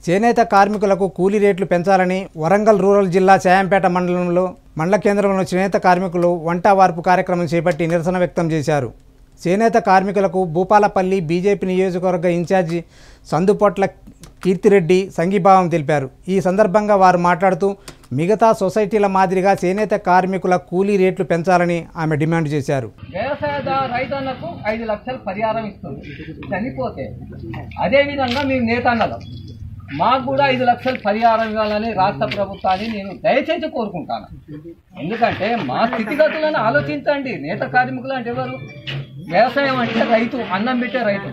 చేనేత కార్మికులకు కూలీ రేట్లు పెంచాలని వరంగల్ రూరల్ జిల్లా చాయంపేట మండలంలో మండల కేంద్రంలో చేనేత కార్మికులు వంట వార్పు కార్యక్రమం చేపట్టి నిరసన వ్యక్తం చేశారు చేనేత కార్మికులకు భూపాలపల్లి బీజేపీ నియోజకవర్గ ఇన్ఛార్జి సందుపొట్ల కీర్తిరెడ్డి సంఘీభావం తెలిపారు ఈ సందర్భంగా వారు మాట్లాడుతూ మిగతా సొసైటీల మాదిరిగా చేనేత కార్మికుల కూలీ రేట్లు పెంచాలని ఆమె డిమాండ్ చేశారు వ్యవసాయ రైతన్నకు ఐదు లక్షలు పరిహారం ఇస్తుంది చనిపోతే అదేవిధంగా మేము నేతన్నలం మాకు కూడా ఐదు లక్షలు పరిహారం ఇవ్వాలని రాష్ట్ర ప్రభుత్వాన్ని నేను దయచేసి కోరుకుంటాను ఎందుకంటే మా స్థితిగతులను ఆలోచించండి నేత కార్మికులు అంటే ఎవరు వ్యవసాయం అంటే రైతు అన్నం పెట్టే రైతు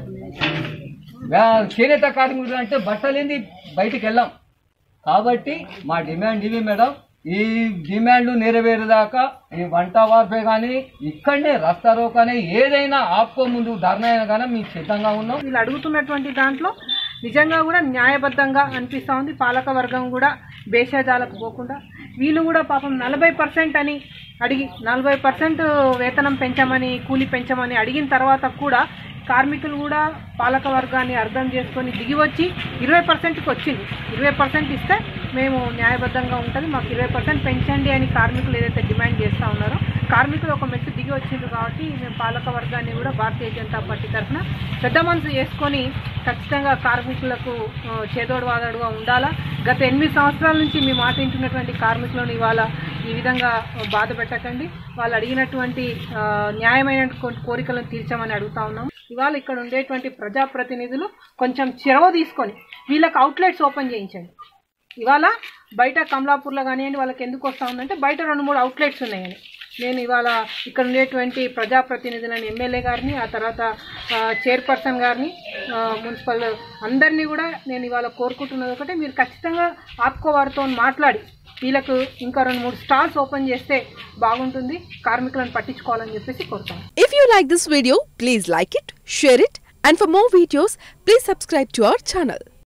వ్యా- చేనేత కార్మికులు అంటే బట్టలేంది బయటికి వెళ్ళాం కాబట్టి మా డిమాండ్ ఇవి మేడం ఈ డిమాండ్లు నెరవేరేదాకా ఈ వంట వార్పే కానీ ఇక్కడనే రస్తారో కానీ ఏదైనా ఆపుకో ముందు ధర్నా అయినా కానీ మేము సిద్ధంగా ఉన్నాం వీళ్ళు అడుగుతున్నటువంటి దాంట్లో నిజంగా కూడా న్యాయబద్ధంగా అనిపిస్తూ ఉంది పాలక వర్గం కూడా భేషజాలకు పోకుండా వీళ్ళు కూడా పాపం నలభై పర్సెంట్ అని అడిగి నలభై పర్సెంట్ వేతనం పెంచమని కూలి పెంచమని అడిగిన తర్వాత కూడా కార్మికులు కూడా పాలక వర్గాన్ని అర్థం చేసుకొని దిగి వచ్చి ఇరవై పర్సెంట్కి వచ్చింది ఇరవై పర్సెంట్ ఇస్తే మేము న్యాయబద్ధంగా ఉంటుంది మాకు ఇరవై పర్సెంట్ పెంచండి అని కార్మికులు ఏదైతే డిమాండ్ చేస్తూ ఉన్నారో కార్మికులు ఒక మెట్టు దిగి వచ్చిండ్రు కాబట్టి మేము పాలక వర్గాన్ని కూడా భారతీయ జనతా పార్టీ తరఫున పెద్ద మనసు చేసుకొని ఖచ్చితంగా కార్మికులకు ఆ, చేదోడు వాదోడుగా ఉండాలా గత ఎనిమిది సంవత్సరాల నుంచి మీ మాట వింటున్నటువంటి కార్మికులను ఇవాళ ఈ విధంగా బాధ పెట్టకండి వాళ్ళు అడిగినటువంటి ఆ, న్యాయమైనటువంటి కోరికలను తీర్చమని అడుగుతా ఉన్నాం ఇవాళ ఇక్కడ ఉండేటువంటి ప్రజాప్రతినిధులు కొంచెం చెరవ తీసుకొని వీళ్ళకి అవుట్లెట్స్ ఓపెన్ చేయించండి ఇవాళ బయట కమలాపూర్లో కానివ్వండి వాళ్ళకి ఎందుకు వస్తూ ఉందంటే బయట రెండు మూడు అవుట్లెట్స్ ఉన్నాయని నేను ఇవాళ ఇక్కడ ఉండేటువంటి ప్రజాప్రతినిధులను ఎమ్మెల్యే గారిని ఆ తర్వాత ఆ, చైర్పర్సన్ గారిని ఆ, మున్సిపల్ అందరినీ కూడా నేను ఇవాళ కోరుకుంటున్నది ఒకటే మీరు ఖచ్చితంగా ఆప్కో వారితో మాట్లాడి వీళ్ళకు ఇంకా రెండు మూడు స్టాల్స్ ఓపెన్ చేస్తే బాగుంటుంది కార్మికులను పట్టించుకోవాలని చెప్పేసి కోరుతాను If you like this video, please like it, share it, and for more videos, please subscribe to our channel.